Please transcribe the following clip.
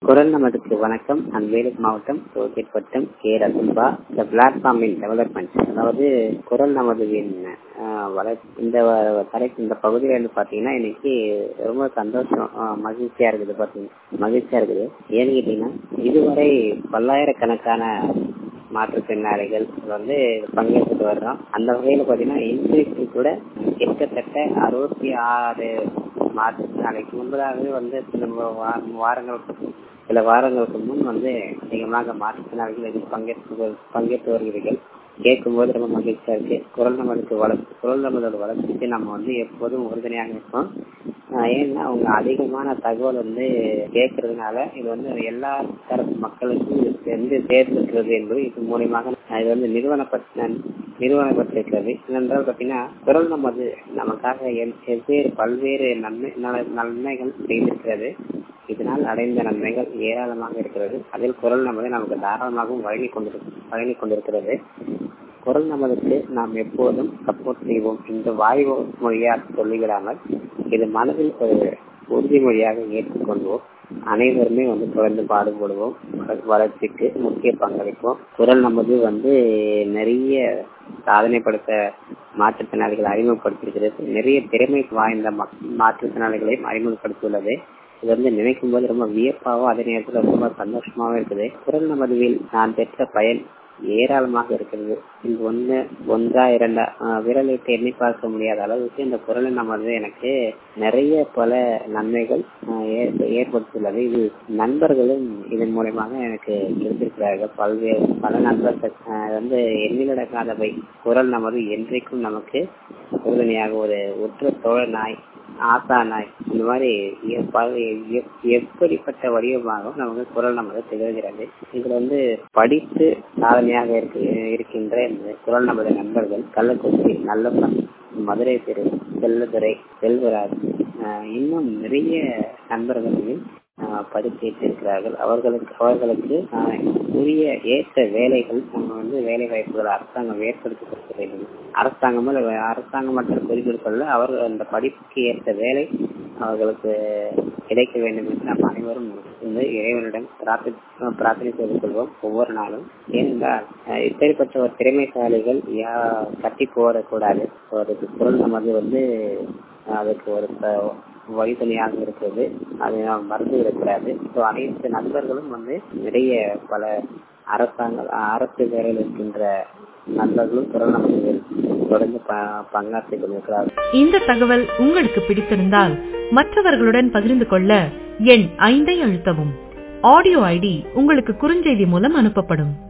குரல் நமதுக்கு வணக்கம் நான் வேலூர் மாவட்டம் ரோஹித் வட்டம் கே ரகுல்பா இந்த பிளாட்ஃபார்மின் டெவலப்மெண்ட் அதாவது குரல் நமதுவின் வளர்ச்சி இந்த தலைப்பு இந்த பகுதியில் வந்து பார்த்தீங்கன்னா இன்னைக்கு ரொம்ப சந்தோஷம் ஆஹ் மகிழ்ச்சியா இருக்குது பார்த்தீங்கன்னா மகிழ்ச்சியா இருக்குது ஏன்னு கேட்டீங்கன்னா இதுவரை பல்லாயிரக்கணக்கான மாற்றுத்திறனாளிகள் வந்து பங்கேற்றுட்டு வர்றோம் அந்த வகையில பாத்தீங்கன்னா இன்றைக்கு கூட கிட்டத்தட்ட அறுபத்தி ஆறு மாற்றுத்திறனாளிக்கு முன்பதாகவே வந்து சில வா- வாரங்களுக்கு சில வாரங்களுக்கு முன் வந்து அதிகமாக மாற்றுத்திறனாளிகள் இதில் பங்கேற்று பங்கேற்று வருகிறீர்கள் கேட்கும்போது ரொம்ப மகிழ்ச்சியா இருக்கு குரல் நமதுக்கு வளர்ச்சி குரல் நமதோட வளர்ச்சிக்கு நம்ம வந்து எப்போதும் உறுதுணையாக இருப்போம் ஆஹ் ஏன்னா அவங்க அதிகமான தகவல் வந்து கேட்கறதுனால இது வந்து எல்லா தரப்பு மக்களுக்கும் இது வந்து சேர்ந்திருக்கிறது என்பது இது மூலியமாக இது வந்து நிறுவனப்பட்ட நிறுவனப்பட்டிருக்கிறது ஏனென்றால் பார்த்தீங்கன்னா குரல் நமது நமக்காக எல்- வெவ்வேறு பல்வேறு நன்மை நல- நன்மைகள் செய்திருக்கிறது இதனால் அடைந்த நன்மைகள் ஏராளமாக இருக்கிறது அதில் குரல் நமது நமக்கு தாராளமாகவும் வழங்கி கொண்டிரு வழங்கி கொண்டிருக்கிறது குரல் நமதுக்கு நாம் எப்போதும் சப்போர்ட் செய்வோம் இந்த வாய் மொழியாக சொல்லிவிடாமல் இது மனதில் ஒரு உறுதிமொழியாக ஏற்றுக்கொள்வோம் அனைவருமே வந்து தொடர்ந்து பாடுபடுவோம் வள- வளர்ச்சிக்கு முக்கிய பங்களிப்போம் குரல் நமது வந்து நிறைய சாதனை படுத்த மாற்றுத்திறனாளிகளை அறிமுகப்படுத்தியிருக்கிறது நிறைய திறமை வாய்ந்த மக்- மாற்றுத்திறனாளிகளையும் அறிமுகப்படுத்தியுள்ளது இது வந்து நினைக்கும் போது ரொம்ப வியப்பாகவும் அதே நேரத்தில் ரொம்ப சந்தோஷமாவும் இருக்குது குரல் நமதுவில் நான் பெற்ற பயன் ஏராளமாக இருக்கிறது இது ஒண்ணு ஒன்றா இரண்டா ஆஹ் விரலிட்டு எண்ணி பார்க்க முடியாத அளவுக்கு இந்த குரல் நமது எனக்கு நிறைய பல நன்மைகள் ஆஹ் ஏற்ப- ஏற்படுத்தியுள்ளது இது நண்பர்களும் இதன் மூலமாக எனக்கு இருந்திருக்கிறார்கள் பல்வேறு பல நண்பர்கள் ஆஹ் வந்து எண்ணிலடங்காதவை குரல் நமது என்றைக்கும் நமக்கு உறுதுணையாக ஒரு உற்ற தோழனாய் ஆசானாய் இந்த மாதிரி எ- பல- எப்- எப்படிப்பட்ட வடிவமாகவும் நமக்கு குரல் நமது திகழ்கிறது இதுல வந்து படித்து சாதனையாக இருக்கு இருக்கின்ற இந்த குரல் நமது நண்பர்கள் கள்ளக்குறிச்சி நல்லப்பன் மதுரை திரு செல்லதுரை செல்வராஜ் ஆஹ் இன்னும் நிறைய நண்பர்களையும் ஆஹ் படித்திருக்கிறார்கள் அவர்களுக்கு அவர்களுக்கு ஆஹ் உரிய ஏற்ற வேலைகள் நம்ம வந்து வேலை வாய்ப்புகள் அரசாங்கம் ஏற்படுத்தி கொடுக்க வேண்டும் அரசாங்கம் அரசாங்கம் மற்றும் குறிப்பிட்டுள்ள அவர்கள் அந்த படிப்புக்கு ஏற்ற வேலை அவர்களுக்கு கிடைக்க வேண்டும் என்று நாம் அனைவரும் வந்து இறைவனிடம் பிரார்த்தி- பிரார்த்தனை செய்து கொள்வோம் ஒவ்வொரு நாளும் ஏனென்றால் அஹ், இப்படிப்பட்ட ஒரு திறமைசாலிகள் யா கட்டி போடக்கூடாது ஒரு குரல் நமது வந்து அதுக்கு ஒரு ப- வழித்துணையாக இருக்கிறது அதை நாம் மறந்து விடக்கூடாது ஸோ அனைத்து நண்பர்களும் வந்து நிறைய பல அரசாங்க அரசு வேலையில் இருக்கின்ற நண்பர்களும் குரல் நமது தொடர்ந்து ப- பங்காற்றிக் கொண்டிருக்கிறார்கள் இந்த தகவல் உங்களுக்கு பிடித்திருந்தால் மற்றவர்களுடன் பகிர்ந்து கொள்ள எண் ஐந்தை அழுத்தவும் ஆடியோ ஐடி உங்களுக்கு குறுஞ்செய்தி மூலம் அனுப்பப்படும்